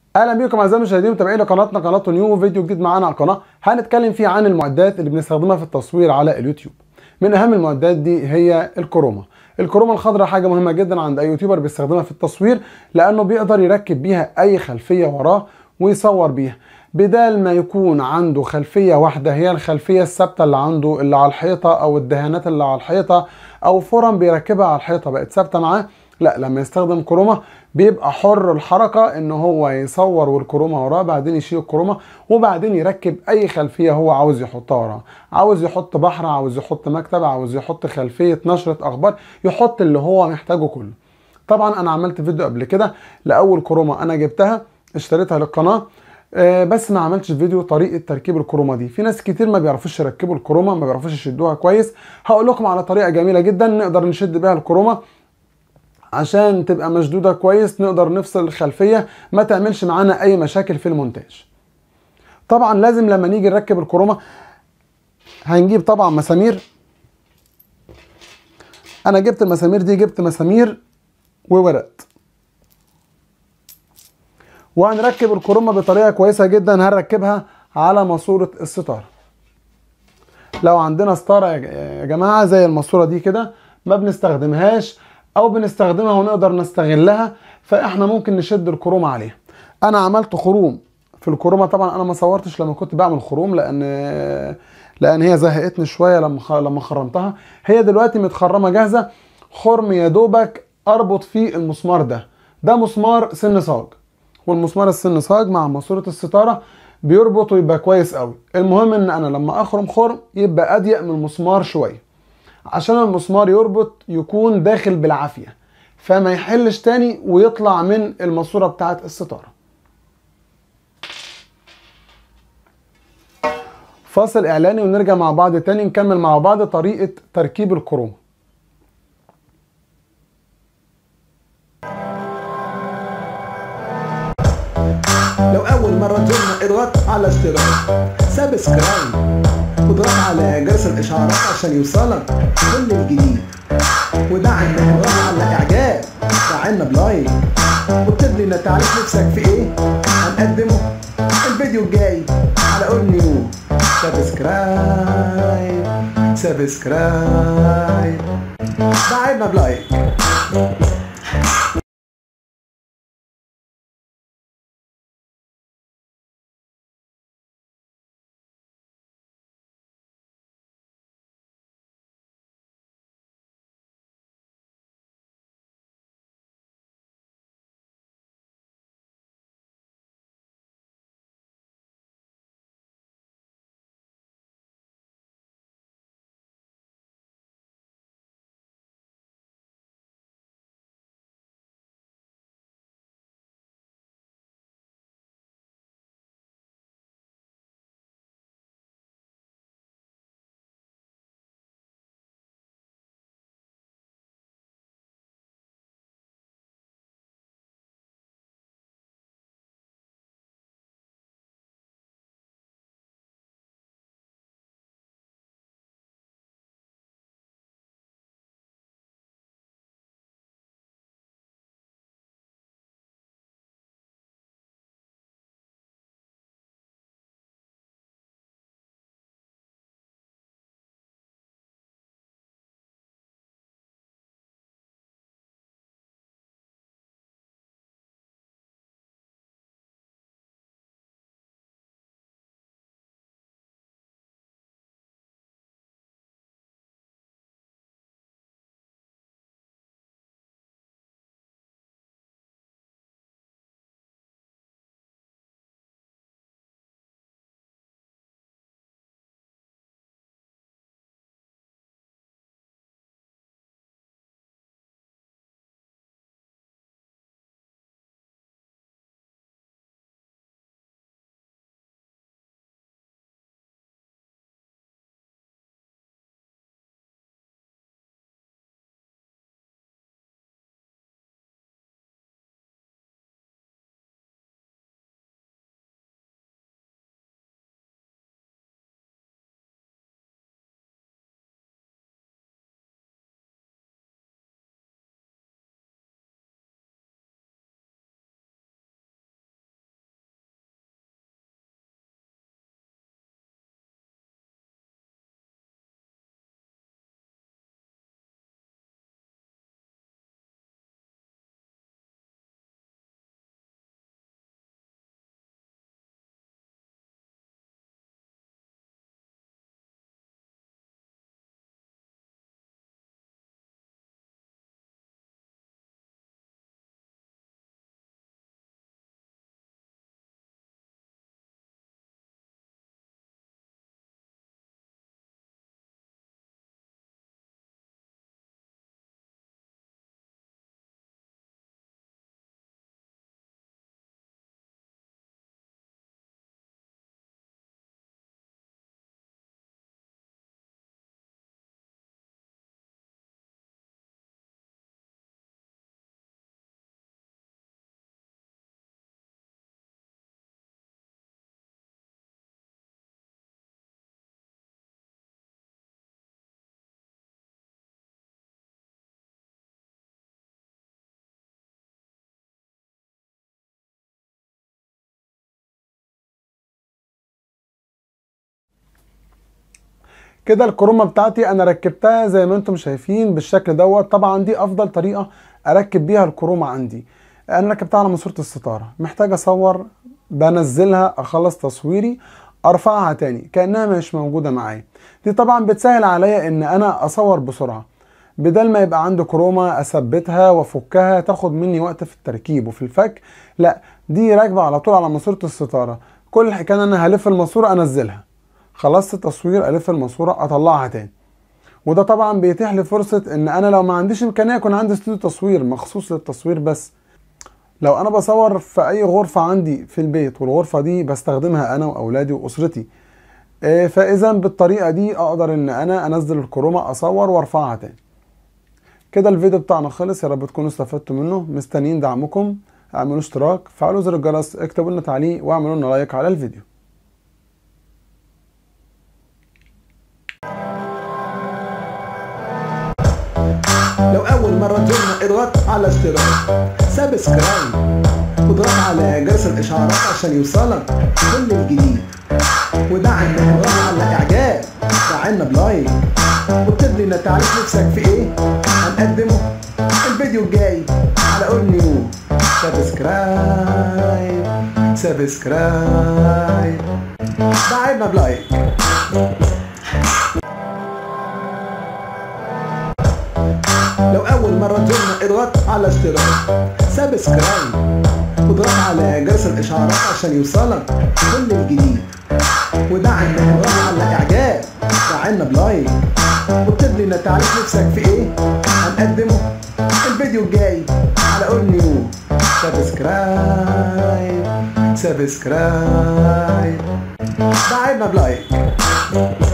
اهلا بكم اعزائي المشاهدين ومتابعين لقناتنا قناه نيو فيديو جديد معانا على القناه هنتكلم فيه عن المعدات اللي بنستخدمها في التصوير على اليوتيوب من اهم المعدات دي هي الكروما الكروما الخضراء حاجه مهمه جدا عند اي يوتيوبر بيستخدمها في التصوير لانه بيقدر يركب بيها اي خلفيه وراه ويصور بيها بدال ما يكون عنده خلفيه واحده هي الخلفيه الثابته اللي عنده اللي على الحيطه او الدهانات اللي على الحيطه او فرم بيركبها على الحيطه بقت ثابته معاه لا لما يستخدم كروما بيبقى حر الحركة ان هو يصور والكروما وراه بعدين يشيل الكروما وبعدين يركب اي خلفية هو عاوز يحطها وراه عاوز يحط بحر عاوز يحط مكتب عاوز يحط خلفية نشرة اخبار يحط اللي هو محتاجه كله طبعا انا عملت فيديو قبل كده لاول كروما انا جبتها اشتريتها للقناة آه بس ما عملتش فيديو طريقه تركيب الكروما دي في ناس كتير ما بيعرفوش يركبوا الكروما ما بيعرفوش يشدوها كويس هقول لكم على طريقه جميله جدا نقدر نشد بيها الكروما عشان تبقى مشدودة كويس نقدر نفصل الخلفية ما تعملش معانا أي مشاكل في المونتاج طبعا لازم لما نيجي نركب الكروما هنجيب طبعا مسامير أنا جبت المسامير دي جبت مسامير وورق وهنركب الكروما بطريقة كويسة جدا هنركبها على ماسورة الستارة لو عندنا ستارة يا جماعة زي الماسورة دي كده ما بنستخدمهاش او بنستخدمها ونقدر نستغلها فاحنا ممكن نشد الكروم عليها انا عملت خروم في الكرومه طبعا انا ما صورتش لما كنت بعمل خروم لان لان هي زهقتني شويه لما لما خرمتها هي دلوقتي متخرمه جاهزه خرم يا دوبك اربط فيه المسمار ده ده مسمار سن صاج والمسمار السن صاج مع ماسوره الستاره بيربط ويبقى كويس قوي المهم ان انا لما اخرم خرم يبقى اضيق من المسمار شويه عشان المسمار يربط يكون داخل بالعافية فما يحلش تاني ويطلع من الماسورة بتاعت الستارة فاصل اعلاني ونرجع مع بعض تاني نكمل مع بعض طريقة تركيب الكروم لو اول مرة تزورنا اضغط على اشتراك سبسكرايب واضغط على جرس الاشعارات عشان يوصلك كل الجديد ودعم واضغط على اعجاب دعمنا بلايك واكتب لنا تعريف نفسك في ايه هنقدمه الفيديو الجاي على اول نيو سبسكرايب سبسكرايب دعمنا بلايك كده الكرومه بتاعتي انا ركبتها زي ما انتم شايفين بالشكل دوت طبعا دي افضل طريقه اركب بيها الكرومه عندي انا ركبتها على ماسوره الستاره محتاج اصور بنزلها اخلص تصويري ارفعها تاني كانها مش موجوده معايا دي طبعا بتسهل عليا ان انا اصور بسرعه بدل ما يبقى عندي كرومه اثبتها وافكها تاخد مني وقت في التركيب وفي الفك لا دي راكبه على طول على ماسوره الستاره كل الحكايه ان انا هلف الماسوره انزلها خلصت التصوير الف الماسوره اطلعها تاني وده طبعا بيتيح لي فرصه ان انا لو ما عنديش امكانيه يكون عندي استوديو تصوير مخصوص للتصوير بس لو انا بصور في اي غرفه عندي في البيت والغرفه دي بستخدمها انا واولادي واسرتي إيه، فاذا بالطريقه دي اقدر ان انا انزل الكرومه اصور وارفعها تاني كده الفيديو بتاعنا خلص يا رب تكونوا استفدتوا منه مستنيين دعمكم اعملوا اشتراك فعلوا زر الجرس اكتبوا لنا تعليق واعملوا لنا لايك على الفيديو لو اول مرة تزورنا اضغط على اشتراك سبسكرايب واضغط على جرس الاشعارات عشان يوصلك كل الجديد ودعم واضغط على اعجاب دعمنا بلايك واكتب لنا تعريف نفسك في ايه هنقدمه الفيديو الجاي على اول نيو سبسكرايب سبسكرايب دعمنا بلايك لو اول مرة تزورنا اضغط على اشتراك سبسكرايب واضغط على جرس الاشعارات عشان يوصلك كل الجديد ودعم واضغط على اعجاب دعمنا بلايك واكتب لنا تعريف نفسك في ايه هنقدمه الفيديو الجاي على اول نيو سبسكرايب سبسكرايب دعمنا بلايك